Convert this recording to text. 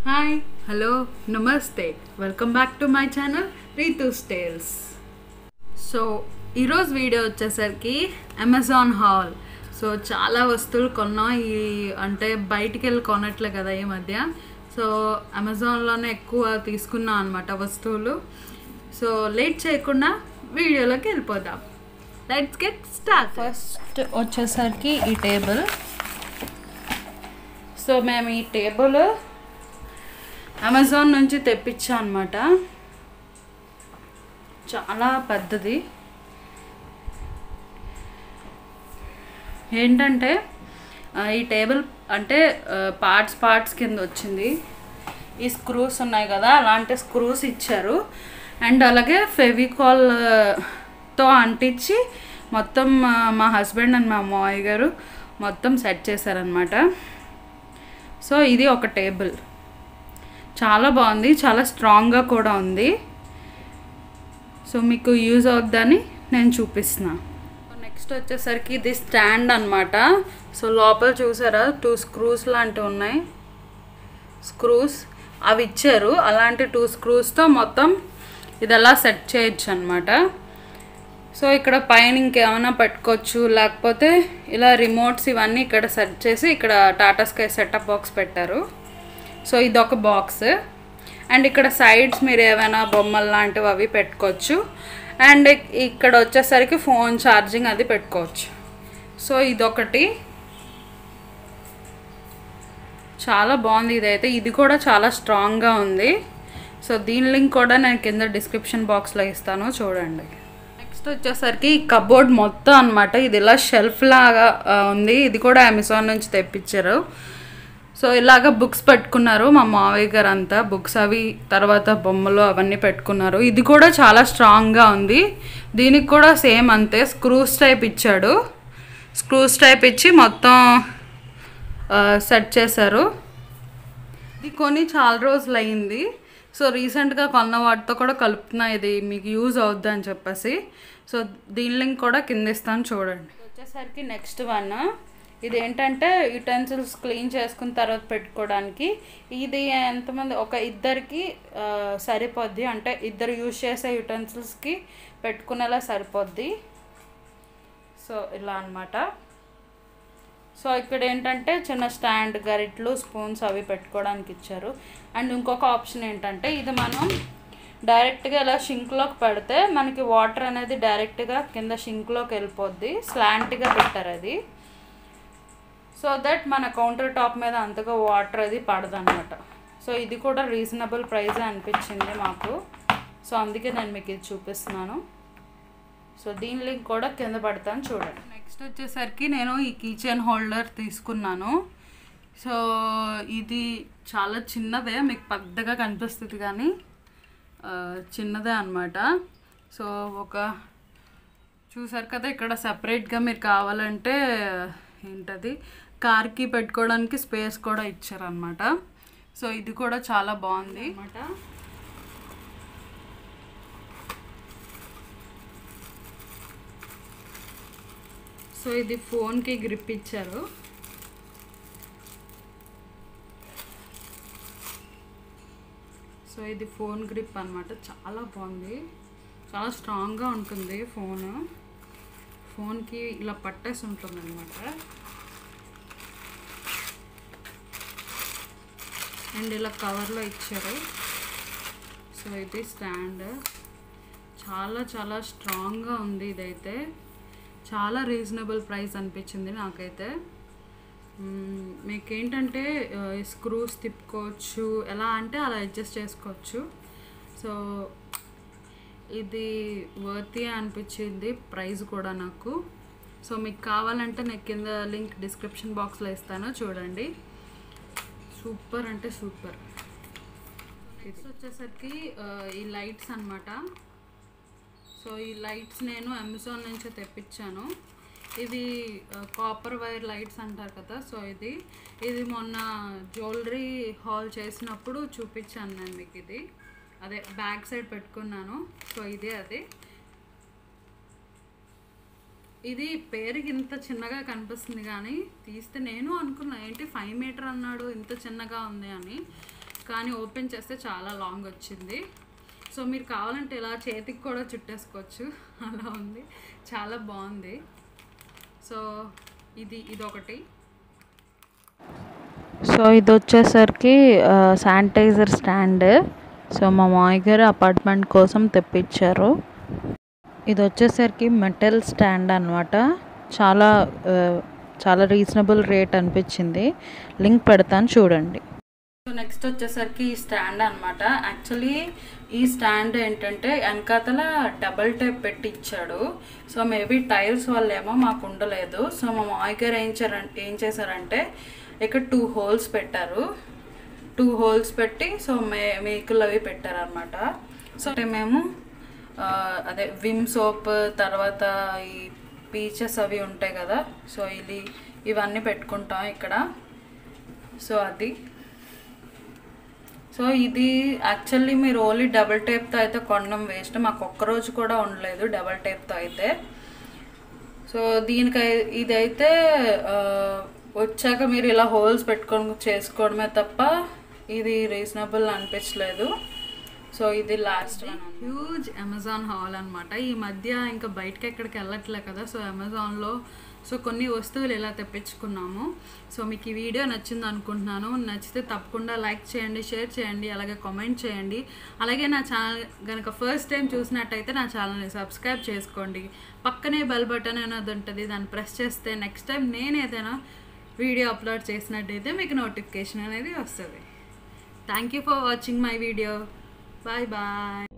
hi hello namaste welcome back to my channel Ritu styles so ఈరోజు video వచ్చేసరికి Amazon haul so చాలా వస్తువులు కొన్నాం ఈ అంటే బయటికి వెళ్ళి కొనట్లే కదా ఈ మధ్య సో అమెజాన్లోనే ఎక్కువ తీసుకున్నాం అనమాట వస్తువులు సో లేట్ చేయకుండా వీడియోలోకి వెళ్ళిపోదాం లెట్స్ గెట్ స్టార్ట్ ఫస్ట్ వచ్చేసరికి ఈ టేబుల్ సో మేము ఈ టేబుల్ అమెజాన్ నుంచి తెప్పించాం అనమాట చాలా పెద్దది ఏంటంటే ఆ, ఈ టేబుల్ అంటే పార్ట్స్ పార్ట్స్ కింద వచ్చింది ఈ స్క్రూస్ ఉన్నాయి కదా అలాంటి స్క్రూస్ ఇచ్చారు అండ్ అలాగే ఫెవికాల్ తో అంటించి మొత్తం ఆ, మా హస్బెండ్ అండ్ మా మావయ్య గారు మొత్తం సెట్ చేశారనమాట సో ఇది ఒక టేబుల్ చాలా బాగుంది చాలా స్ట్రాంగ్గా కూడా ఉంది సో మీకు యూజ్ అవుద్దని నేను చూపిస్తున్నా నెక్స్ట్ వచ్చేసరికి ఇది స్టాండ్ అనమాట సో లోపల చూసారా టూ స్క్రూస్ లాంటివి ఉన్నాయి స్క్రూస్ అవి ఇచ్చారు అలాంటి టూ స్క్రూస్తో మొత్తం ఇది అలా సెట్ చేయొచ్చు అనమాట సో ఇక్కడ పైన ఇంకేమైనా పెట్టుకోవచ్చు లేకపోతే ఇలా రిమోట్స్ ఇవన్నీ ఇక్కడ సెట్ చేసి ఇక్కడ టాటా స్కై సెటప్ బాక్స్ పెట్టారు సో ఇది ఒక బాక్స్ అండ్ ఇక్కడ సైడ్స్ మీరు ఏమైనా బొమ్మలు లాంటివి అవి పెట్టుకోవచ్చు అండ్ ఇక్- ఇక్కడ వచ్చేసరికి ఫోన్ ఛార్జింగ్ అది పెట్టుకోవచ్చు సో ఇదొకటి చాలా బాగుంది ఇదైతే ఇది కూడా చాలా స్ట్రాంగ్గా ఉంది సో దీని లింక్ కూడా నేను కింద డిస్క్రిప్షన్ బాక్స్లో ఇస్తాను చూడండి నెక్స్ట్ వచ్చేసరికి ఈ కబోర్డ్ మొత్తం అనమాట ఇది ఇలా షెల్ఫ్ లాగా ఆ, ఉంది ఇది కూడా అమెజాన్ నుంచి తెప్పించారు సో ఇలాగ బుక్స్ పెట్టుకున్నారు మా మావయ్య గారు అంతా బుక్స్ అవి తర్వాత బొమ్మలు అవన్నీ పెట్టుకున్నారు ఇది కూడా చాలా స్ట్రాంగ్గా ఉంది దీనికి కూడా సేమ్ అంతే స్క్రూస్ టైప్ ఇచ్చాడు స్క్రూస్ టైప్ ఇచ్చి మొత్తం సెట్ చేశారు ఇది కొని చాలా రోజులు అయింది సో రీసెంట్గా కొన్న వాటితో కూడా కలుపుతున్నా ఇది మీకు యూజ్ అవుద్ది అని చెప్పేసి సో దీని లింక్ కూడా కింద ఇస్తాను చూడండి వచ్చేసరికి నెక్స్ట్ వన్ ఇది ఏంటంటే యుటెన్సిల్స్ క్లీన్ చేసుకున్న తర్వాత పెట్టుకోవడానికి ఇది ఎంతమంది ఒక ఇద్దరికి ఆ, సరిపోద్ది అంటే ఇద్దరు యూజ్ చేసే యుటెన్సిల్స్కి పెట్టుకునేలా సరిపోద్ది సో ఇలా అన్నమాట సో ఇక్కడ ఏంటంటే చిన్న స్టాండ్ గరిట్లు స్పూన్స్ అవి పెట్టుకోవడానికి ఇచ్చారు అండ్ ఇంకొక ఆప్షన్ ఏంటంటే ఇది మనం డైరెక్ట్గా ఇలా షింక్లోకి పెడితే మనకి వాటర్ అనేది డైరెక్ట్గా కింద షింక్లోకి వెళ్ళిపోద్ది స్లాంట్గా పెట్టారు అది సో దట్ మన కౌంటర్ టాప్ మీద అంతగా వాటర్ అది పడదన్నమాట సో ఇది కూడా రీజనబుల్ ప్రైస్ అనిపించింది మాకు సో అందుకే నేను మీకు ఇది చూపిస్తున్నాను సో దీని లింక్ కూడా కింద పడతాను చూడండి నెక్స్ట్ వచ్చేసరికి నేను ఈ కిచెన్ హోల్డర్ తీసుకున్నాను సో ఇది చాలా చిన్నదే మీకు పెద్దగా కనిపిస్తుంది కానీ ఆ, చిన్నదే అనమాట సో ఒక చూసారు కదా ఇక్కడ సపరేట్గా మీరు కావాలంటే ఏంటది కార్కి పెట్టుకోవడానికి స్పేస్ కూడా ఇచ్చారనమాట సో ఇది కూడా చాలా బాగుంది అనమాట సో ఇది ఫోన్కి గ్రిప్ ఇచ్చారు సో ఇది ఫోన్ గ్రిప్ అన్నమాట చాలా బాగుంది చాలా స్ట్రాంగ్గా ఉంటుంది ఫోన్ ఫోన్కి ఇలా పట్టేసి ఉంటుంది అనమాట అండ్ ఇలా కవర్లో ఇచ్చారు సో ఇది స్టాండ్ చాలా చాలా స్ట్రాంగ్గా ఉంది ఇదైతే చాలా రీజనబుల్ ప్రైస్ అనిపించింది నాకైతే మ్మ్, మీకేంటంటే స్క్రూస్ తిప్పుకోవచ్చు ఎలా అంటే అలా అడ్జస్ట్ చేసుకోవచ్చు సో ఇది వర్తీ అనిపించింది ప్రైస్ కూడా నాకు సో మీకు కావాలంటే నేను కింద లింక్ డిస్క్రిప్షన్ బాక్స్లో ఇస్తాను చూడండి సూపర్ అంటే సూపర్ ఇది వచ్చేసరికి ఆ, ఈ లైట్స్ అన్నమాట సో ఈ లైట్స్ నేను అమెజాన్ నుంచి తెప్పించాను ఇవి కాపర్ వైర్ లైట్స్ అంటారు కదా సో ఇది ఇది మొన్న జ్యువెలరీ హాల్ చేసినప్పుడు చూపించాను నేను మీకు ఇది అదే బ్యాక్ సైడ్ పెట్టుకున్నాను సో ఇదే అది ఇది పేరుకి ఇంత చిన్నగా కనిపిస్తుంది కానీ తీస్తే నేను అనుకున్నా ఏంటి ఫైవ్ మీటర్ అన్నాడు ఇంత చిన్నగా ఉంది అని కానీ ఓపెన్ చేస్తే చాలా లాంగ్ వచ్చింది సో మీరు కావాలంటే ఇలా చేతికి కూడా చుట్టేసుకోవచ్చు అలా ఉంది చాలా బాగుంది సో ఇది ఇదొకటి సో ఇది వచ్చేసరికి శానిటైజర్ స్టాండ్ సో మా మామయ్య గారు అపార్ట్మెంట్ కోసం తెప్పించారు ఇది వచ్చేసరికి మెటల్ స్టాండ్ అనమాట చాలా ఆ, చాలా రీజనబుల్ రేట్ అనిపించింది లింక్ పెడతాను చూడండి సో నెక్స్ట్ వచ్చేసరికి ఈ స్టాండ్ అనమాట యాక్చువల్లీ ఈ స్టాండ్ ఏంటంటే వెనకాతల డబల్ టైప్ పెట్టి ఇచ్చాడు సో మేబీ టైల్స్ వల్ల ఏమో మాకు ఉండలేదు సో మా మామయ్య గారు ఏం చేశారంటే ఏం చేశారంటే ఇక్కడ టూ హోల్స్ పెట్టారు టూ హోల్స్ పెట్టి సో మే మేకులు అవి పెట్టారనమాట సో అంటే మేము ఆ, అదే విమ్ సోప్ తర్వాత ఈ పీచెస్ అవి ఉంటాయి కదా సో ఇది ఇవన్నీ పెట్టుకుంటాం ఇక్కడ సో అది సో ఇది యాక్చువల్లీ మీరు ఓన్లీ డబుల్ టేప్తో అయితే కొనడం వేస్ట్ మాకు ఒక్క రోజు కూడా ఉండలేదు డబుల్ టేప్తో అయితే సో దీనికి ఇదైతే ఆ, వచ్చాక మీరు ఇలా హోల్స్ పెట్టుకొని చేసుకోవడమే తప్ప ఇది రీజనబుల్ అనిపించలేదు సో ఇది last one huge Amazon haul అనమాట ఈ మధ్య ఇంకా బయటకి ఎక్కడికి వెళ్ళట్లే కదా సో అమెజాన్లో సో కొన్ని వస్తువులు ఇలా తెప్పించుకున్నాము సో మీకు ఈ వీడియో నచ్చింది అనుకుంటున్నాను నచ్చితే తప్పకుండా లైక్ చేయండి షేర్ చేయండి అలాగే కామెంట్ చేయండి అలాగే నా ఛానల్ కనుక ఫస్ట్ టైం చూసినట్టయితే నా ఛానల్ని సబ్స్క్రైబ్ చేసుకోండి పక్కనే బెల్ బటన్ అనేది ఉంటుంది దాన్ని ప్రెస్ చేస్తే నెక్స్ట్ టైం నేను ఏదైనా వీడియో అప్లోడ్ చేసినట్టయితే మీకు నోటిఫికేషన్ అనేది వస్తుంది thank you for watching my video bye bye